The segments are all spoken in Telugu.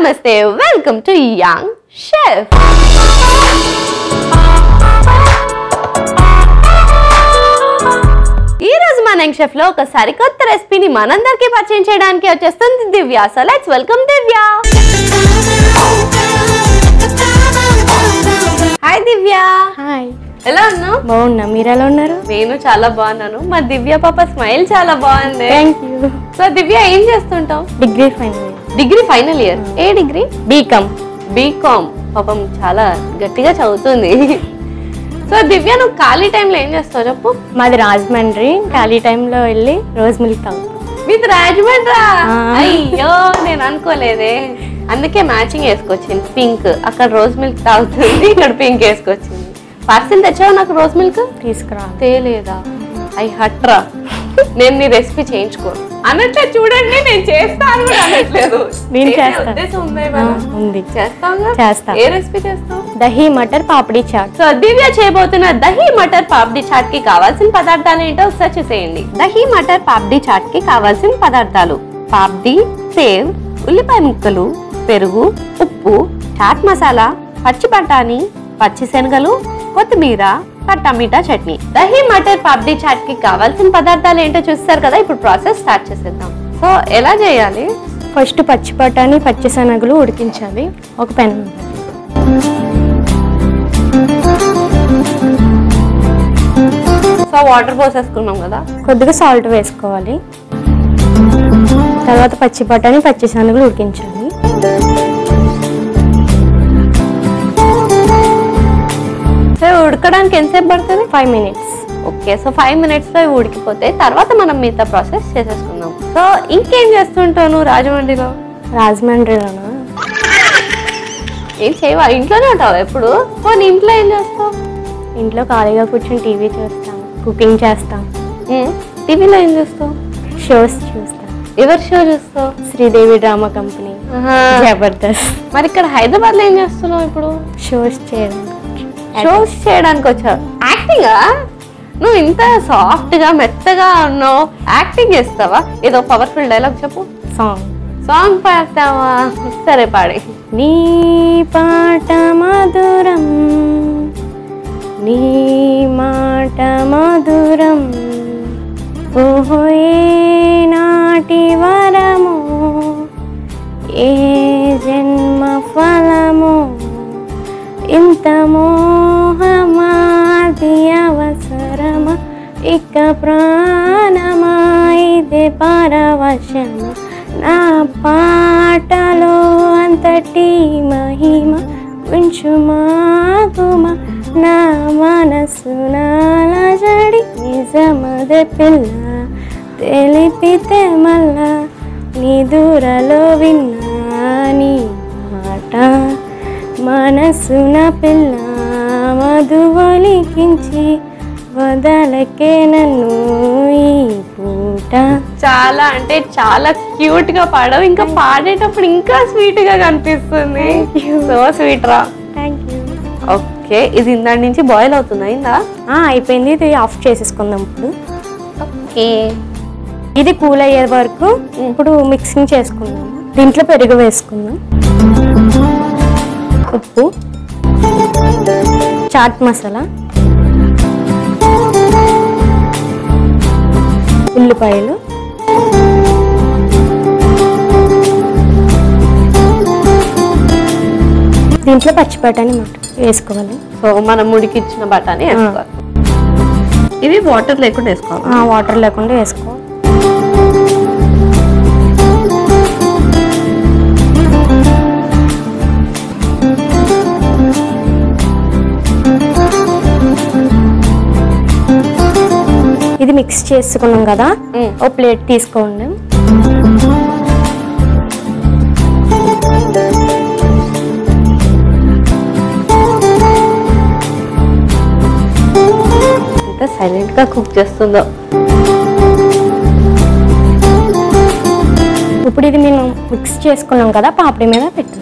నమస్తే వెల్కమ్ టు యంగ్ షెఫ్ ఈ రోజు మన యంగ్ షెఫ్ లో ఒక సరికొత్త రెసిపీని మనందరికీ పరిచయం చేయడానికి వచ్చేస్తుంది Divya so let's welcome Divya hi Divya hi ఎలా ఉన్నావు బాగున్నా మీరు ఎలా ఉన్నారు నేను చాలా బాగున్నాను మా దివ్య పాప స్మైల్ చాలా బాగుంది థ్యాంక్ యూ సో దివ్య ఏం చేస్తుంటావు degree final degree final year ఏ డిగ్రీ బీకామ్ బీకామ్ పాపం చాలా గట్టిగా చదువుతుంది సో దివ్య నువ్వు ఖాళీ టైంలో ఏం చేస్తావు చెప్పు మాది రాజమండ్రి ఖాళీ టైంలో వెళ్ళి రోజ్ మిల్క్ తాగుతాం మీది రాజమండ్రా ఆ. అయ్యో నేను అనుకోలేదే అందుకే మ్యాచింగ్ వేసుకొచ్చింది పింక్ అక్కడ రోజ్ మిల్క్ తాగుతుంది ఇక్కడ పింక్ వేసుకొచ్చింది పార్సిల్ తెచ్చావు నాకు రోజ్ మిల్క్ తీసుకురా తేలేదా ఐ హట్రా నేను నీ రెసిపీ చేయించుకోను అన్నట్లేదు చూడండి నేను చేస్తాను కూడా అనట్లేదు నేను చేసే చేస్తా. ఉద్దేశం ఉందా ఆ, ఇవాళ? ఉంది చేస్తావుగా చేస్తా. ఏ రెసిపీ చేస్తావు దహీ మటర్ పాపడీ చాట్ సో దివ్య చేయబోతున్న దహీ మటర్ పాప్డీ చాట్ కి కావాల్సిన పదార్థాలు ఏంటో ఒకసారి చూసేయండి దహీ మటర్ పాప్డీ చాట్ కి కావాల్సిన పదార్థాలు పాప్డీ సేవ్ ఉల్లిపాయ ముక్కలు పెరుగు ఉప్పు చాట్ మసాలా పచ్చి బఠానీ పచ్చి శనగలు కొత్తిమీర టమాటా చట్నీ దహీ మటర్ పాప్డీ చాట్ కి కావాల్సిన పదార్థాలు ఏంటో చూస్తారు కదా ఇప్పుడు ప్రాసెస్ స్టార్ట్ చేసేద్దాం సో ఎలా చేయాలి ఫస్ట్ పచ్చి బఠానీ పచ్చి శనగలు ఉడికించాలి ఒక పెన్ సో వాటర్ పోసేసుకున్నాం కదా కొద్దిగా సాల్ట్ వేసుకోవాలి తర్వాత పచ్చి బఠానీ పచ్చి శనగలు ఉడికించాలి సో ఉడకడానికి ఎంతసేపు పడుతుంది five minutes okay so five minutes లో ఇవి ఉడికిపోతే తర్వాత మనం మిగతా ప్రాసెస్ చేసేసుకుందాం సో ఇంకేం చేస్తుంటావు నువ్వు రాజమండ్రిలో రాజమండ్రిలోనా ఏం చేయవా ఇంట్లోనే ఉంటావు ఎప్పుడు పోనీ ఇంట్లో ఏం చేస్తావు ఇంట్లో ఖాళీగా కూర్చొని టీవీ చూస్తాం కుకింగ్ చేస్తాం టీవీలో ఏం చూస్తావు షోస్ చూస్తాం ఎవరి షో చూస్తావు శ్రీదేవి డ్రామా కంపెనీ ఆహా. జబర్దస్త్ మరి ఇక్కడ హైదరాబాద్ లో ఏం చేస్తున్నావు ఇప్పుడు షోస్ చేయడం షోస్ చేయడానికి వచ్చావు యాక్టింగ్ నువ్వు ఇంత సాఫ్ట్ గా మెత్తగా ఉన్నావు యాక్టింగ్ చేస్తావా ఏదో పవర్ఫుల్ డైలాగ్ చెప్పు సాంగ్ సాంగ్ పాడతావా సరే పాడి నీ పాట మధురం నీ మాట మధురం ఓహో ఏ నాటి వరము ఏ జన్మ ఫలము ఇంత మోహమాది అవసరమా ఇక ప్రాణమా ఇదే పరవశమా నా పాటలో అంతటి మహిమ ఉంచుమాగుమ నా మనసు నాలజడి నిజమద పిల్ల తెలిపితే మళ్ళా నీ దూరలో విన్నా నీ మాట మనసున పిల్ల మధువలికించి వదలకే నన్ను ఈ పూట చాలా అంటే చాలా క్యూట్ గా పాడవు ఇంకా పాడేటప్పుడు ఇంకా స్వీట్ గా కనిపిస్తుంది సో స్వీట్ రా థ్యాంక్ యూ ఓకే ఇది ఇందాడి నుంచి బాయిల్ అవుతుంది అయిందా అయిపోయింది ఇది ఆఫ్ చేసేసుకుందాం ఇప్పుడు ఓకే ఇది కూల్ అయ్యే వరకు ఇప్పుడు మిక్సింగ్ చేసుకుందాం దీంట్లో పెరుగు వేసుకుందాం ఉప్పు చాట్ మసాలా ఉల్లిపాయలు దీంట్లో పచ్చి బఠానీ మాట వేసుకోవాలి సో మనం ఉడికిచ్చిన బఠానీ వేసుకోవాలి ఇవి వాటర్ లేకుండా వేసుకోవాలి ఆ, వాటర్ లేకుండా వేసుకోవాలి ఇది మిక్స్ చేసుకున్నాం కదా మ్. ఓ ప్లేట్ తీసుకోండి ఎంత సైలెంట్ గా కుక్ చేస్తుందో ఇప్పుడు ఇది మేము మిక్స్ చేసుకున్నాం కదా పాపడి మీద పెట్టాం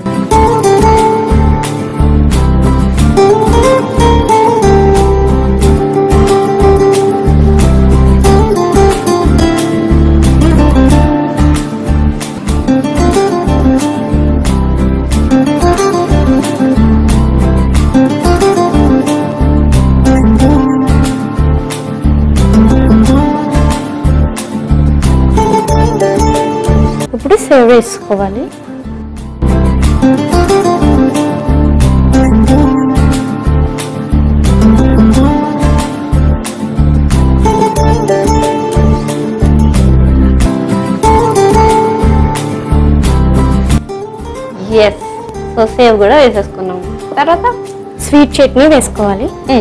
వేసుకోవాలి ఎస్ సో సేవ్ కూడా వేసేసుకున్నాం తర్వాత స్వీట్ చట్నీ వేసుకోవాలి మ్మ్.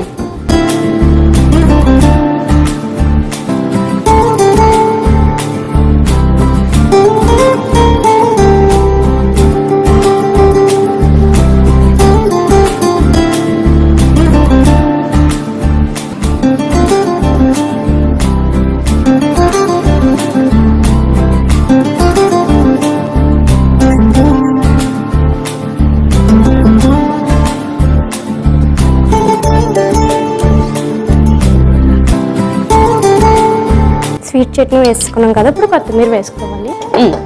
స్వీట్ చట్నీ వేసుకున్నాం కదా ఇప్పుడు కొత్తిమీర వేసుకోవాలి మ్మ్.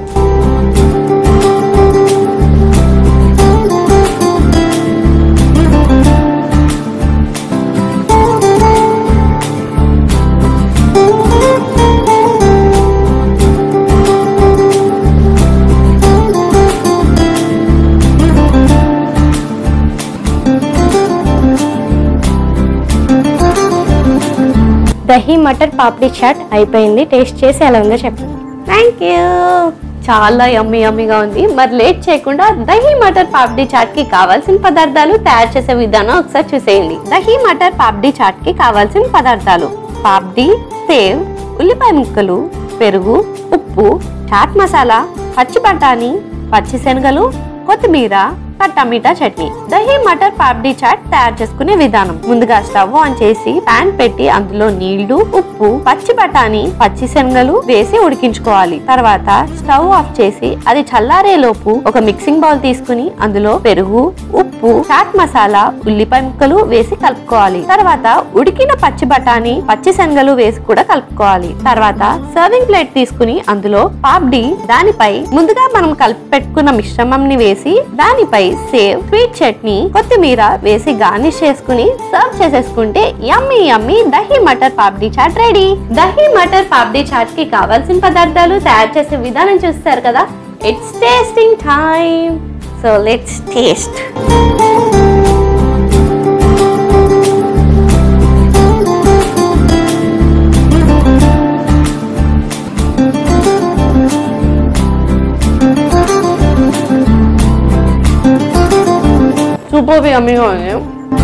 దహీ మటర్ పాపడి చాట్ అయిపోయింది టేస్ట్ చేసి ఎలా ఉందో చెప్పండి థ్యాంక్ యూ చాలా యమ్మీ యమ్మీగా ఉంది మరి లేట్ చేయకుండా దహీ మటర్ పాప్డీ చాట్ కి కావాల్సిన పదార్థాలు తయారు చేసే విధానం ఒకసారి చూసేయండి దహీ మటర్ పాప్డీ చాట్ కి కావాల్సిన పదార్థాలు పాప్డీ సేవ్ ఉల్లిపాయ ముక్కలు పెరుగు ఉప్పు చాట్ మసాలా పచ్చి బఠానీ పచ్చి శనగలు కొత్తిమీర టమాటా చట్నీ దహీ మటర్ పాప్డీ చాట్ తయారు చేసుకునే విధానం ముందుగా స్టవ్ ఆన్ చేసి పాన్ పెట్టి అందులో నీళ్లు ఉప్పు పచ్చి బఠానీ పచ్చి శనగలు వేసి ఉడికించుకోవాలి తర్వాత స్టవ్ ఆఫ్ చేసి అది చల్లారే లోపు ఒక మిక్సింగ్ బౌల్ తీసుకుని అందులో పెరుగు ఉప్పు చాట్ మసాలా ఉల్లిపాయ ముక్కలు వేసి కలుపుకోవాలి తర్వాత ఉడికిన పచ్చి బఠానీ పచ్చి శనగలు వేసి కూడా కలుపుకోవాలి తర్వాత సర్వింగ్ ప్లేట్ తీసుకుని అందులో పాప్డి దానిపై ముందుగా మనం కలిపి పెట్టుకున్న మిశ్రమం ని వేసి దానిపై సేవ్ స్వీట్ చట్నీ కొత్తిమీర వేసి గార్నిష్ చేసుకుని సర్వ్ చేసేసుకుంటే యమ్మీ యమ్మీ దహీ మటర్ పాప్డీ చాట్ రెడీ దహీ మటర్ పాప్డీ చాట్ కి కావాల్సిన పదార్థాలు తయారు చేసే విధానం చూస్తారు కదా it's tasting time so let's taste super యమ్మీగా ఉంది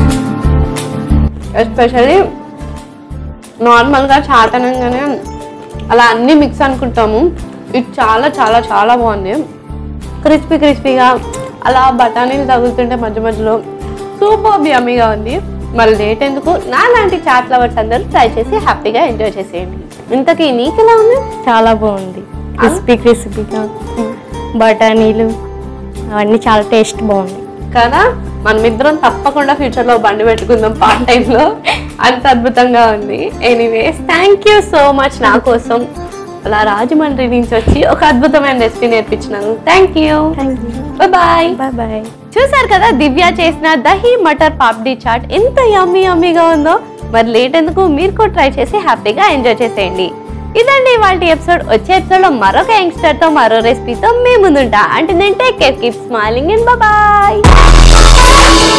ఎస్పెషల్లీ నార్మల్గా చాట్ అనగానే అలా అన్ని మిక్స్ అనుకుంటాము ఇది చాలా చాలా చాలా బాగుంది క్రిస్పీ క్రిస్పీగా అలా బఠానీలు తగులుతుంటే మధ్య మధ్యలో సూపర్ యమ్మీగా ఉంది మరి లేట్ ఎందుకు నా లాంటి చాట్ లవర్స్ అందరూ ట్రై చేసి హ్యాపీగా ఎంజాయ్ చేసేయండి ఇంతకీ నీకు ఎలా ఉంది చాలా బాగుంది క్రిస్పీ క్రిస్పీగా బఠానీలు అవన్నీ చాలా టేస్ట్ బాగుంది కదా మనమిద్దరం తప్పకుండా ఫ్యూచర్ లో బండి పెట్టుకుందాం పార్ట్ టైం లో అంత అద్భుతంగా ఉంది anyways thank you so much నా కోసం అలా రాజమండ్రి నుంచి వచ్చి ఒక అద్భుతమైన రెసిపీ నేర్పించినాను thank you thank you bye bye bye చూసారు కదా దివ్య చేసిన దహీ మటర్ పాప్డీ చాట్ ఎంత యమ్మీ యమ్మీగా ఉందో మరి లేట్ ఎందుకు మీరు కూడా ట్రై చేసి హ్యాపీగా ఎంజాయ్ చేసేయండి ఇదండి వాళ్ళ ఎపిసోడ్ వచ్చే ఎపిసోడ్ లో మరొక యంగ్స్టర్ తో మరో రెసిపీతో మీ ముందుంటా అంటే నేను take care keep smiling and bye